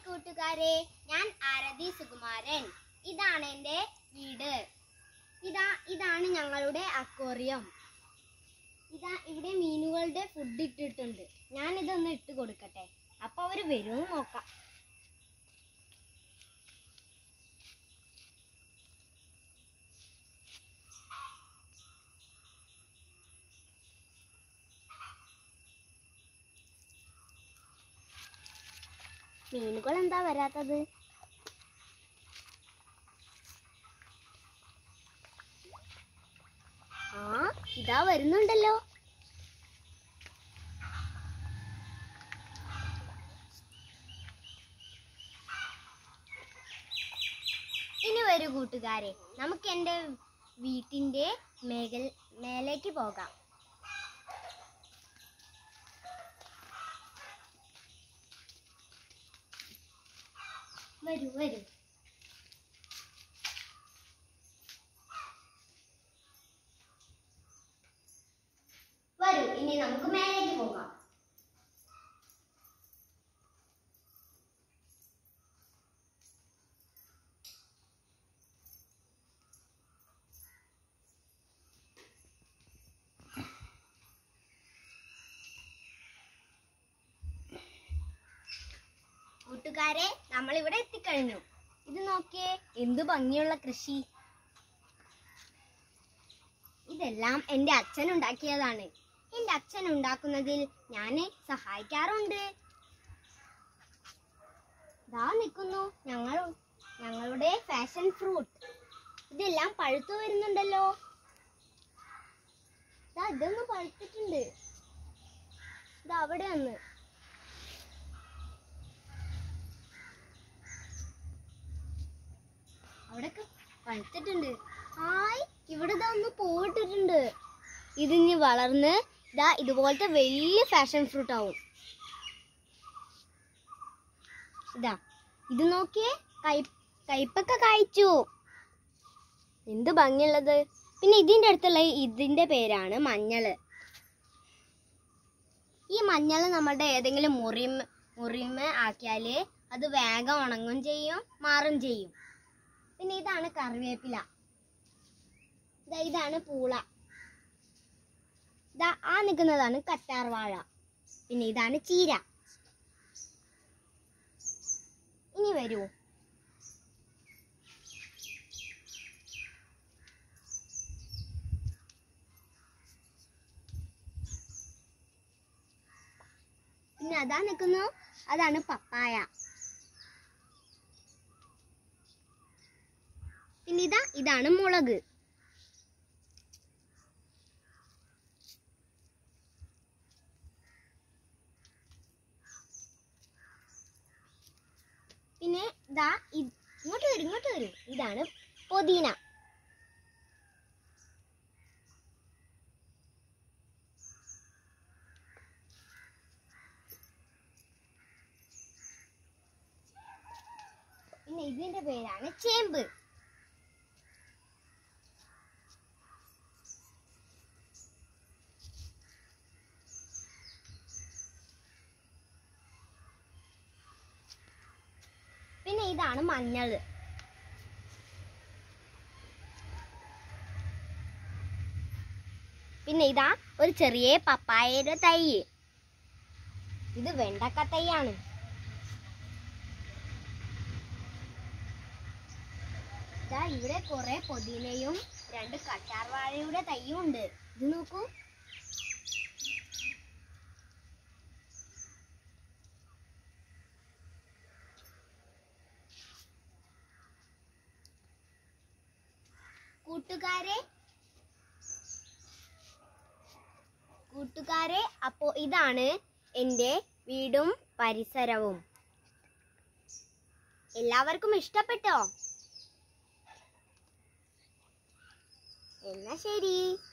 കൂട്ടുകാരെ ഞാൻ ആരതി സുകുമാരൻ ഇതാണ് എൻ്റെ വീട് ഇതാ ഇതാണ് ഞങ്ങളുടെ അക്വേറിയം ഇതാ ഇവിടെ മീനുകളുടെ ഫുഡ് ഇട്ടിട്ടുണ്ട് ഞാൻ ഇതൊന്ന് ഇട്ട് കൊടുക്കട്ടെ അപ്പൊ അവര് വരും നോക്കാം മീനുകൾ എന്താ വരാത്തത് ആ ഇതാ വരുന്നുണ്ടല്ലോ ഇനി വരൂ കൂട്ടുകാരെ നമുക്ക് എൻ്റെ വീട്ടിൻ്റെ മേഖല മേലേക്ക് പോകാം വരൂ വരൂ വരൂ ഇനി നമുക്ക് മേലേക്ക് പോകാം കൂട്ടുകാരെ നമ്മൾ ഇവിടെ എത്തിക്കഴിഞ്ഞു ഇത് നോക്കിയേ എന്ത് ഭംഗിയുള്ള കൃഷി ഇതെല്ലാം എൻ്റെ അച്ഛൻ ഉണ്ടാക്കിയതാണ് എൻ്റെ അച്ഛൻ ഉണ്ടാക്കുന്നതിൽ ഞാൻ സഹായിക്കാറുണ്ട് ദാ നിൽക്കുന്നു ഞങ്ങൾ ഞങ്ങളുടെ ഫാഷൻ ഫ്രൂട്ട് ഇതെല്ലാം പഴുത്തു വരുന്നുണ്ടല്ലോ ദാ ഇതൊന്ന് പഴുത്തിട്ടുണ്ട് ഇതാ അവിടെ ഒന്ന് അവിടെയൊക്കെ പഴുത്തിട്ടുണ്ട് ഹായ് ഇവിടെ ഇതാ ഒന്ന് പൂവിട്ടിട്ടുണ്ട് ഇതിഞ്ഞ് വളർന്ന് ഇതാ ഇതുപോലത്തെ വലിയ ഫാഷൻ ഫ്രൂട്ട് ആവും ഇതാ ഇത് നോക്കിയേ കൈ കയ്പൊക്കെ കായ്ച്ചു എന്ത് ഭംഗിയുള്ളത് പിന്നെ ഇതിൻ്റെ അടുത്തുള്ള ഇതിൻ്റെ പേരാണ് മഞ്ഞള് ഈ മഞ്ഞൾ നമ്മുടെ ഏതെങ്കിലും മുറിമ മുറിമ ആക്കിയാൽ അത് വേഗം ഉണങ്ങും ചെയ്യും മാറും ചെയ്യും പിന്നെ ഇതാണ് കറിവേപ്പില ദാ ഇതാണ് പൂള ദാ ആ നിൽക്കുന്നതാണ് കറ്റാർ വാഴ പിന്നെ ഇതാണ് ചീര ഇനി വരൂ പിന്നെ അതാ നിൽക്കുന്നു അതാണ് പപ്പായ പിന്നെ ഇതാ ഇതാണ് മുളക് പിന്നെ ഇതാ ഇ- ഇങ്ങോട്ട് വരും ഇങ്ങോട്ട് വരും ഇതാണ് പൊതീന പിന്നെ ഇതിന്റെ പേരാണ് ചേമ്പ് പിന്നെ ഇതാണ് മഞ്ഞൾ പിന്നെ ഇതാ ഒരു ചെറിയ പപ്പായയുടെ തൈ ഇത് വെണ്ടക്ക തൈയാണ് ദാ ഇവിടെ കുറെ പൊതിനയും രണ്ട് കറ്റാർ വാഴയുടെ തൈയും ഉണ്ട് ഇത് നോക്കൂ കൂട്ടുകാരെ കൂട്ടുകാരെ അപ്പോ ഇതാണ് എൻ്റെ വീടും പരിസരവും എല്ലാവർക്കും ഇഷ്ടപ്പെട്ടോ എന്നാ ശരി